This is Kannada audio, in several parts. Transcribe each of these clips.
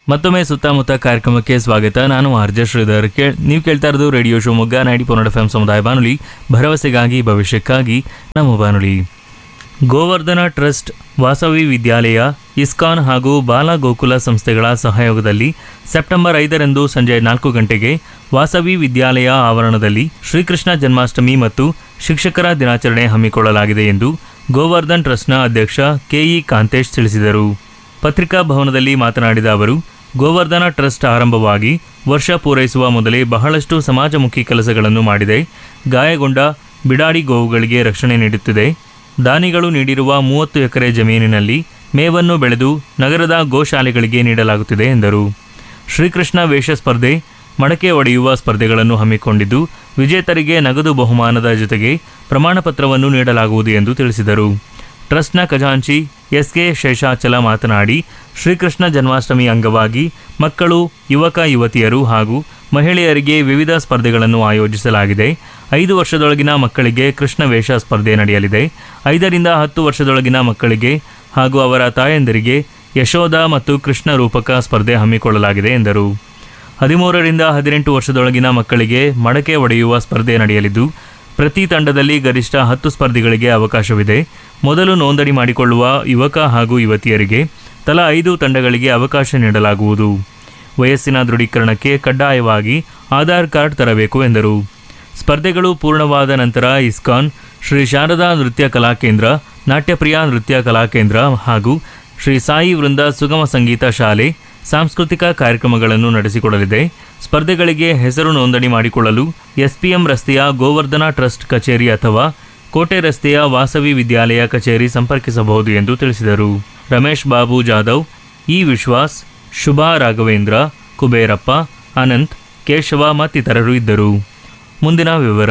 ಮತ್ತೊಮ್ಮೆ ಸುತ್ತಮುತ್ತ ಕಾರ್ಯಕ್ರಮಕ್ಕೆ ಸ್ವಾಗತ ನಾನು ಆರ್ಜ ಶ್ರೀಧರ್ ಕೇ ನೀವು ಕೇಳ್ತಾ ಇರೋದು ರೇಡಿಯೋ ಶಿವಮೊಗ್ಗ ನೈಂಟಿ ಪೊನ್ನಡ ಎಫ್ ಸಮುದಾಯ ಬಾನುಲಿ ಭರವಸೆಗಾಗಿ ಭವಿಷ್ಯಕ್ಕಾಗಿ ನಮ್ಮ ಬಾನುಲಿ ಗೋವರ್ಧನ ಟ್ರಸ್ಟ್ ವಾಸವಿ ವಿದ್ಯಾಲಯ ಇಸ್ಕಾನ್ ಹಾಗೂ ಬಾಲ ಗೋಕುಲ ಸಂಸ್ಥೆಗಳ ಸಹಯೋಗದಲ್ಲಿ ಸೆಪ್ಟೆಂಬರ್ ಐದರಂದು ಸಂಜೆ ನಾಲ್ಕು ಗಂಟೆಗೆ ವಾಸವಿ ವಿದ್ಯಾಲಯ ಆವರಣದಲ್ಲಿ ಶ್ರೀಕೃಷ್ಣ ಜನ್ಮಾಷ್ಟಮಿ ಮತ್ತು ಶಿಕ್ಷಕರ ದಿನಾಚರಣೆ ಹಮ್ಮಿಕೊಳ್ಳಲಾಗಿದೆ ಎಂದು ಗೋವರ್ಧನ್ ಟ್ರಸ್ಟ್ನ ಅಧ್ಯಕ್ಷ ಕೆಇ ಕಾಂತೇಶ್ ತಿಳಿಸಿದರು ಪತ್ರಿಕಾ ಭವನದಲ್ಲಿ ಮಾತನಾಡಿದ ಅವರು ಗೋವರ್ಧನ ಟ್ರಸ್ಟ್ ಆರಂಭವಾಗಿ ವರ್ಷ ಪೂರೈಸುವ ಮೊದಲೇ ಬಹಳಷ್ಟು ಸಮಾಜಮುಖಿ ಕೆಲಸಗಳನ್ನು ಮಾಡಿದೆ ಗಾಯಗೊಂಡ ಬಿಡಾಡಿ ಗೋವುಗಳಿಗೆ ರಕ್ಷಣೆ ನೀಡುತ್ತಿದೆ ದಾನಿಗಳು ನೀಡಿರುವ ಮೂವತ್ತು ಎಕರೆ ಜಮೀನಿನಲ್ಲಿ ಮೇವನ್ನು ಬೆಳೆದು ನಗರದ ಗೋಶಾಲೆಗಳಿಗೆ ನೀಡಲಾಗುತ್ತಿದೆ ಎಂದರು ಶ್ರೀಕೃಷ್ಣ ವೇಷ ಸ್ಪರ್ಧೆ ಮಡಕೆ ಒಡೆಯುವ ಸ್ಪರ್ಧೆಗಳನ್ನು ಹಮ್ಮಿಕೊಂಡಿದ್ದು ವಿಜೇತರಿಗೆ ನಗದು ಬಹುಮಾನದ ಜೊತೆಗೆ ಪ್ರಮಾಣಪತ್ರವನ್ನು ನೀಡಲಾಗುವುದು ಎಂದು ತಿಳಿಸಿದರು ಟ್ರಸ್ಟ್ನ ಖಜಾಂಚಿ ಎಸ್ಕೆ ಶೇಷಾಚಲ ಮಾತನಾಡಿ ಶ್ರೀಕೃಷ್ಣ ಜನ್ಮಾಷ್ಟಮಿ ಅಂಗವಾಗಿ ಮಕ್ಕಳು ಯುವಕ ಯುವತಿಯರು ಹಾಗೂ ಮಹಿಳೆಯರಿಗೆ ವಿವಿಧ ಸ್ಪರ್ಧೆಗಳನ್ನು ಆಯೋಜಿಸಲಾಗಿದೆ ಐದು ವರ್ಷದೊಳಗಿನ ಮಕ್ಕಳಿಗೆ ಕೃಷ್ಣ ವೇಷ ಸ್ಪರ್ಧೆ ನಡೆಯಲಿದೆ ಐದರಿಂದ ಹತ್ತು ವರ್ಷದೊಳಗಿನ ಮಕ್ಕಳಿಗೆ ಹಾಗೂ ಅವರ ತಾಯಂದಿರಿಗೆ ಯಶೋಧ ಮತ್ತು ಕೃಷ್ಣ ರೂಪಕ ಸ್ಪರ್ಧೆ ಹಮ್ಮಿಕೊಳ್ಳಲಾಗಿದೆ ಎಂದರು ಹದಿಮೂರರಿಂದ ಹದಿನೆಂಟು ವರ್ಷದೊಳಗಿನ ಮಕ್ಕಳಿಗೆ ಮಡಕೆ ಒಡೆಯುವ ಸ್ಪರ್ಧೆ ನಡೆಯಲಿದ್ದು ಪ್ರತಿ ತಂಡದಲ್ಲಿ ಗರಿಷ್ಠ ಹತ್ತು ಸ್ಪರ್ಧಿಗಳಿಗೆ ಅವಕಾಶವಿದೆ ಮೊದಲು ನೋಂದಣಿ ಮಾಡಿಕೊಳ್ಳುವ ಯುವಕ ಹಾಗೂ ಯುವತಿಯರಿಗೆ ತಲಾ ಐದು ತಂಡಗಳಿಗೆ ಅವಕಾಶ ನೀಡಲಾಗುವುದು ವಯಸ್ಸಿನ ದೃಢೀಕರಣಕ್ಕೆ ಕಡ್ಡಾಯವಾಗಿ ಆಧಾರ್ ಕಾರ್ಡ್ ತರಬೇಕು ಎಂದರು ಸ್ಪರ್ಧೆಗಳು ಪೂರ್ಣವಾದ ನಂತರ ಇಸ್ಕಾನ್ ಶ್ರೀ ಶಾರದಾ ನೃತ್ಯ ಕಲಾಕೇಂದ್ರ ನಾಟ್ಯಪ್ರಿಯ ನೃತ್ಯ ಕಲಾಕೇಂದ್ರ ಹಾಗೂ ಶ್ರೀ ಸಾಯಿ ವೃಂದ ಸುಗಮ ಸಂಗೀತ ಶಾಲೆ ಸಾಂಸ್ಕೃತಿಕ ಕಾರ್ಯಕ್ರಮಗಳನ್ನು ನಡೆಸಿಕೊಡಲಿದೆ ಸ್ಪರ್ಧೆಗಳಿಗೆ ಹೆಸರು ನೋಂದಣಿ ಮಾಡಿಕೊಳ್ಳಲು ಎಸ್ಪಿಎಂ ರಸ್ತೆಯ ಗೋವರ್ಧನ ಟ್ರಸ್ಟ್ ಕಚೇರಿ ಅಥವಾ ಕೋಟೆ ರಸ್ತೆಯ ವಾಸವಿ ವಿದ್ಯಾಲಯ ಕಚೇರಿ ಸಂಪರ್ಕಿಸಬಹುದು ಎಂದು ತಿಳಿಸಿದರು ರಮೇಶ್ ಬಾಬು ಜಾಧವ್ ಇ ವಿಶ್ವಾಸ್ ಶುಭಾ ರಾಘವೇಂದ್ರ ಕುಬೇರಪ್ಪ ಅನಂತ್ ಕೇಶವ ಮತ್ತಿತರರು ಇದ್ದರು ಮುಂದಿನ ವಿವರ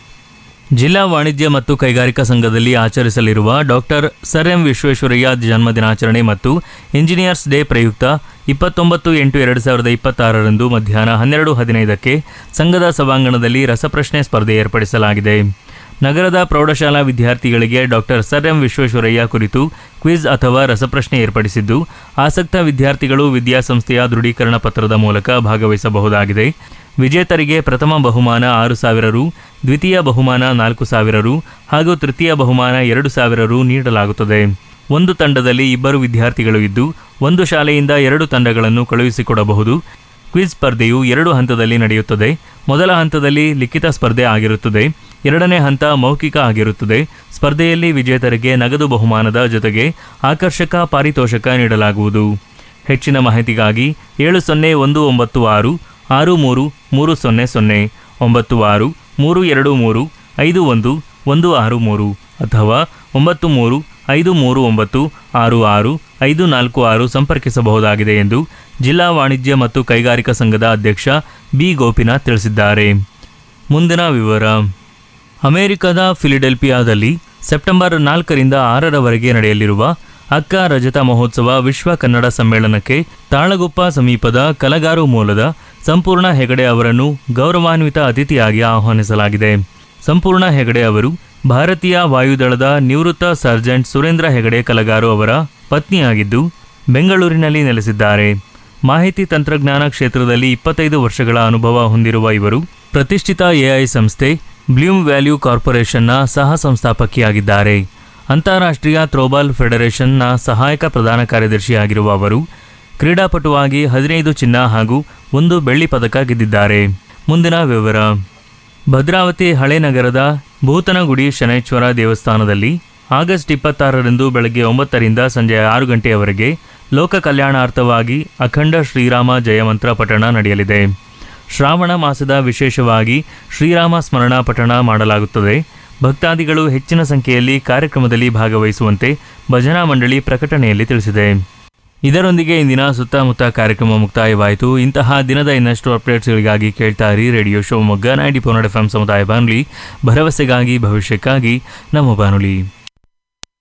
ಜಿಲ್ಲಾ ವಾಣಿಜ್ಯ ಮತ್ತು ಕೈಗಾರಿಕಾ ಸಂಘದಲ್ಲಿ ಆಚರಿಸಲಿರುವ ಡಾಕ್ಟರ್ ಸರ್ ಎಂ ವಿಶ್ವೇಶ್ವರಯ್ಯ ಜನ್ಮ ದಿನಾಚರಣೆ ಮತ್ತು ಇಂಜಿನಿಯರ್ಸ್ ಡೇ ಪ್ರಯುಕ್ತ ಇಪ್ಪತ್ತೊಂಬತ್ತು ಎಂಟು ಎರಡು ಸಾವಿರದ ಇಪ್ಪತ್ತಾರರಂದು ಮಧ್ಯಾಹ್ನ ಹನ್ನೆರಡು ಹದಿನೈದಕ್ಕೆ ಸಂಘದ ಸಭಾಂಗಣದಲ್ಲಿ ರಸಪ್ರಶ್ನೆ ಸ್ಪರ್ಧೆ ಏರ್ಪಡಿಸಲಾಗಿದೆ ನಗರದ ಪ್ರೌಢಶಾಲಾ ವಿದ್ಯಾರ್ಥಿಗಳಿಗೆ ಡಾಕ್ಟರ್ ಸರ್ ಎಂ ವಿಶ್ವೇಶ್ವರಯ್ಯ ಕುರಿತು ಕ್ವಿಜ್ ಅಥವಾ ರಸಪ್ರಶ್ನೆ ಏರ್ಪಡಿಸಿದ್ದು ಆಸಕ್ತ ವಿದ್ಯಾರ್ಥಿಗಳು ವಿದ್ಯಾಸಂಸ್ಥೆಯ ದೃಢೀಕರಣ ಪತ್ರದ ಮೂಲಕ ಭಾಗವಹಿಸಬಹುದಾಗಿದೆ ವಿಜೇತರಿಗೆ ಪ್ರಥಮ ಬಹುಮಾನ ಆರು ಸಾವಿರ ರು ದ್ವಿತೀಯ ಬಹುಮಾನ ನಾಲ್ಕು ಸಾವಿರ ರು ಹಾಗೂ ತೃತೀಯ ಬಹುಮಾನ ಎರಡು ಸಾವಿರ ರು ನೀಡಲಾಗುತ್ತದೆ ಒಂದು ತಂಡದಲ್ಲಿ ಇಬ್ಬರು ವಿದ್ಯಾರ್ಥಿಗಳು ಇದ್ದು ಒಂದು ಶಾಲೆಯಿಂದ ಎರಡು ತಂಡಗಳನ್ನು ಕಳುಹಿಸಿಕೊಡಬಹುದು ಕ್ವಿಜ್ ಸ್ಪರ್ಧೆಯು ಎರಡು ಹಂತದಲ್ಲಿ ನಡೆಯುತ್ತದೆ ಮೊದಲ ಹಂತದಲ್ಲಿ ಲಿಖಿತ ಸ್ಪರ್ಧೆ ಆಗಿರುತ್ತದೆ ಎರಡನೇ ಹಂತ ಮೌಖಿಕ ಆಗಿರುತ್ತದೆ ಸ್ಪರ್ಧೆಯಲ್ಲಿ ವಿಜೇತರಿಗೆ ನಗದು ಬಹುಮಾನದ ಜೊತೆಗೆ ಆಕರ್ಷಕ ಪಾರಿತೋಷಕ ನೀಡಲಾಗುವುದು ಹೆಚ್ಚಿನ ಮಾಹಿತಿಗಾಗಿ ಏಳು ಸೊನ್ನೆ ಒಂದು ಒಂಬತ್ತು ಆರು ಆರು ಮೂರು ಮೂರು ಸೊನ್ನೆ ಸೊನ್ನೆ ಒಂಬತ್ತು ಆರು ಮೂರು ಎರಡು ಮೂರು ಐದು ಒಂದು ಒಂದು ಆರು ಮೂರು ಅಥವಾ ಒಂಬತ್ತು ಮೂರು ಐದು ಮೂರು ಒಂಬತ್ತು ಆರು ಆರು ಐದು ನಾಲ್ಕು ಆರು ಸಂಪರ್ಕಿಸಬಹುದಾಗಿದೆ ಎಂದು ಜಿಲ್ಲಾ ವಾಣಿಜ್ಯ ಮತ್ತು ಕೈಗಾರಿಕಾ ಸಂಘದ ಅಧ್ಯಕ್ಷ ಬಿ ಗೋಪಿನಾಥ್ ತಿಳಿಸಿದ್ದಾರೆ ಮುಂದಿನ ವಿವರ ಅಮೆರಿಕದ ಫಿಲಿಡೆಲ್ಫಿಯಾದಲ್ಲಿ ಸೆಪ್ಟೆಂಬರ್ ನಾಲ್ಕರಿಂದ ಆರರವರೆಗೆ ನಡೆಯಲಿರುವ ಅಕ್ಕ ರಜತ ಮಹೋತ್ಸವ ವಿಶ್ವ ಕನ್ನಡ ಸಮ್ಮೇಳನಕ್ಕೆ ತಾಳಗುಪ್ಪ ಸಮೀಪದ ಕಲಗಾರು ಮೂಲದ ಸಂಪೂರ್ಣ ಹೆಗಡೆ ಅವರನ್ನು ಗೌರವಾನ್ವಿತ ಅತಿಥಿಯಾಗಿ ಆಹ್ವಾನಿಸಲಾಗಿದೆ ಸಂಪೂರ್ಣ ಹೆಗಡೆ ಅವರು ಭಾರತೀಯ ವಾಯುದಳದ ನಿವೃತ್ತ ಸರ್ಜೆಂಟ್ ಸುರೇಂದ್ರ ಹೆಗಡೆ ಕಲಗಾರು ಅವರ ಪತ್ನಿಯಾಗಿದ್ದು ಬೆಂಗಳೂರಿನಲ್ಲಿ ನೆಲೆಸಿದ್ದಾರೆ ಮಾಹಿತಿ ತಂತ್ರಜ್ಞಾನ ಕ್ಷೇತ್ರದಲ್ಲಿ ಇಪ್ಪತ್ತೈದು ವರ್ಷಗಳ ಅನುಭವ ಹೊಂದಿರುವ ಇವರು ಪ್ರತಿಷ್ಠಿತ ಎಐ ಸಂಸ್ಥೆ ಬ್ಲೂಮ್ ವ್ಯಾಲ್ಯೂ ಕಾರ್ಪೊರೇಷನ್ನ ಸಹ ಸಂಸ್ಥಾಪಕಿಯಾಗಿದ್ದಾರೆ ಅಂತಾರಾಷ್ಟ್ರೀಯ ಥ್ರೋಬಾಲ್ ಫೆಡರೇಷನ್ನ ಸಹಾಯಕ ಪ್ರಧಾನ ಕಾರ್ಯದರ್ಶಿಯಾಗಿರುವ ಅವರು ಕ್ರೀಡಾಪಟುವಾಗಿ ಹದಿನೈದು ಚಿನ್ನ ಹಾಗೂ ಒಂದು ಬೆಳ್ಳಿ ಪದಕ ಗೆದ್ದಿದ್ದಾರೆ ಮುಂದಿನ ವಿವರ ಭದ್ರಾವತಿ ಹಳೆ ನಗರದ ಭೂತನಗುಡಿ ಶನೈಶ್ವರ ದೇವಸ್ಥಾನದಲ್ಲಿ ಆಗಸ್ಟ್ ಇಪ್ಪತ್ತಾರರಂದು ಬೆಳಗ್ಗೆ ಒಂಬತ್ತರಿಂದ ಸಂಜೆ ಆರು ಗಂಟೆಯವರೆಗೆ ಲೋಕ ಕಲ್ಯಾಣಾರ್ಥವಾಗಿ ಅಖಂಡ ಶ್ರೀರಾಮ ಜಯಮಂತ್ರ ಪಠಣ ನಡೆಯಲಿದೆ ಶ್ರಾವಣ ಮಾಸದ ವಿಶೇಷವಾಗಿ ಶ್ರೀರಾಮ ಸ್ಮರಣ ಪಠಣ ಮಾಡಲಾಗುತ್ತದೆ ಭಕ್ತಾದಿಗಳು ಹೆಚ್ಚಿನ ಸಂಖ್ಯೆಯಲ್ಲಿ ಕಾರ್ಯಕ್ರಮದಲ್ಲಿ ಭಾಗವಹಿಸುವಂತೆ ಭಜನಾ ಮಂಡಳಿ ಪ್ರಕಟಣೆಯಲ್ಲಿ ತಿಳಿಸಿದೆ ಇದರೊಂದಿಗೆ ಇಂದಿನ ಸುತ್ತಮುತ್ತ ಕಾರ್ಯಕ್ರಮ ಮುಕ್ತಾಯವಾಯಿತು ಇಂತಹ ದಿನದ ಇನ್ನಷ್ಟು ಅಪ್ಡೇಟ್ಸ್ಗಳಿಗಾಗಿ ಕೇಳ್ತಾ ಇರಿ radio Shivamogga ninety four F M ಸಮುದಾಯ ಬಾನುಲಿ ಭರವಸೆಗಾಗಿ ಭವಿಷ್ಯಕ್ಕಾಗಿ ನಮ್ಮ ಬಾನುಲಿ